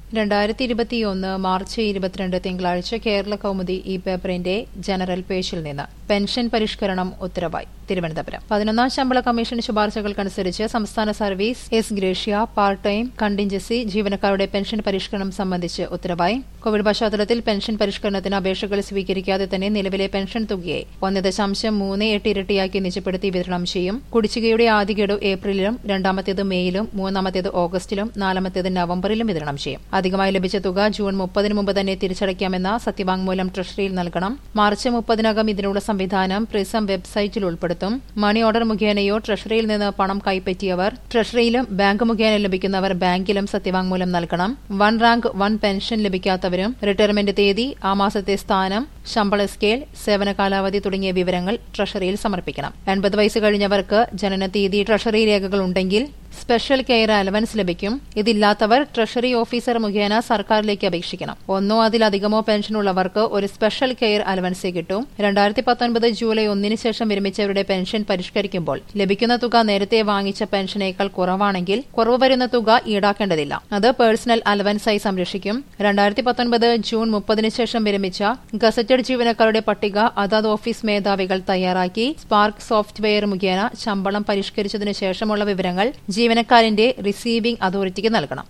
രണ്ടായിരത്തി ഇരുപത്തിയൊന്ന് മാർച്ച് ഇരുപത്തിരണ്ട് തിങ്കളാഴ്ച കേരള കൗമുദി ഈ പേപ്പറിന്റെ ജനറൽ പേജിൽ നിന്ന് പെൻഷൻ പരിഷ്കരണം ഉത്തരവായി തിരുവനന്തപുരം പതിനൊന്നാം ശമ്പള കമ്മീഷൻ ശുപാർശകൾക്കനുസരിച്ച് സംസ്ഥാന service ex gratia part time contingency ജീവനക്കാരുടെ പെൻഷൻ പരിഷ്കരണം സംബന്ധിച്ച് ഉത്തരവായി കോവിഡ് പശ്ചാത്തലത്തിൽ പെൻഷൻ പരിഷ്കരണത്തിന് അപേക്ഷകൾ സ്വീകരിക്കാതെ തന്നെ നിലവിലെ പെൻഷൻ തുകയെ ഒന്ന് ദശാംശം മൂന്ന് എട്ട് ഇരട്ടിയാക്കി നിജപ്പെടുത്തി വിതരണം ചെയ്യും കുടിശ്ശികയുടെ ആദ്യ ഗഡു ഏപ്രിലിലും രണ്ടാമത്തേത് മെയ്യിലും മൂന്നാമത്തേത് ഓഗസ്റ്റിലും നാലാമത്തേത് നവംബറിലും വിതരണം ചെയ്യും അധികമായി ലഭിച്ച തുക ജൂൺ മുപ്പതിന് മുമ്പ് തന്നെ തിരിച്ചടയ്ക്കാമെന്ന സത്യവാങ്മൂലം ട്രഷറിയിൽ നൽകണം മാർച്ച് മുപ്പതിനകം ഇതിനുള്ള സംവിധാനം പ്രിസം വെബ്സൈറ്റിൽ ഉൾപ്പെടുത്തും മണി ഓർഡർ മുഖേനയോ ട്രഷറിയിൽ നിന്ന് പണം കൈപ്പറ്റിയവർ ട്രഷറിയിലും ബാങ്ക് മുഖേന ലഭിക്കുന്നവർ ബാങ്കിലും സത്യവാങ്മൂലം നൽകണം വൺ റാങ്ക് വൺ പെൻഷൻ ലഭിക്കാത്തവരും റിട്ടയർമെന്റ് തീയതി ആ മാസത്തെ സ്ഥാനം ശമ്പള സ്കെയിൽ സേവന കാലാവധി തുടങ്ങിയ വിവരങ്ങൾ ട്രഷറിയിൽ സമർപ്പിക്കണം എൺപത് വയസ്സ് കഴിഞ്ഞവർക്ക് ജനന തീയതി ട്രഷറി രേഖകൾ ഉണ്ടെങ്കിൽ സ്പെഷ്യൽ കെയർ അലവൻസ് ലഭിക്കും ഇതില്ലാത്തവർ ട്രഷറി ഓഫീസർ മുഖേന സർക്കാരിലേക്ക് അപേക്ഷിക്കണം ഒന്നോ അതിലധികമോ പെൻഷനുള്ളവർക്ക് ഒരു സ്പെഷ്യൽ കെയർ അലവൻസ് കിട്ടും രണ്ടായിരത്തി പത്തൊൻപത് ജൂലൈ ഒന്നിന് ശേഷം വിരമിച്ചവരുടെ പെൻഷൻ പരിഷ്കരിക്കുമ്പോൾ ലഭിക്കുന്ന തുക നേരത്തെ വാങ്ങിച്ച പെൻഷനേക്കാൾ കുറവാണെങ്കിൽ കുറവ് വരുന്ന തുക ഈടാക്കേണ്ടതില്ല അത് പേഴ്സണൽ അലവൻസായി സംരക്ഷിക്കും രണ്ടായിരത്തി പത്തൊൻപത് ജൂൺ മുപ്പതിന് ശേഷം വിരമിച്ച ഗസറ്റഡ് ജീവനക്കാരുടെ പട്ടിക അതാത് ഓഫീസ് മേധാവികൾ തയ്യാറാക്കി സ്പാർക്ക് സോഫ്റ്റ്വെയർ മുഖേന ശമ്പളം പരിഷ്കരിച്ചതിനു ശേഷമുള്ള വിവരങ്ങൾ ജീവനക്കാരന്റെ റിസീവിംഗ് അതോറിറ്റിക്ക് നൽകണം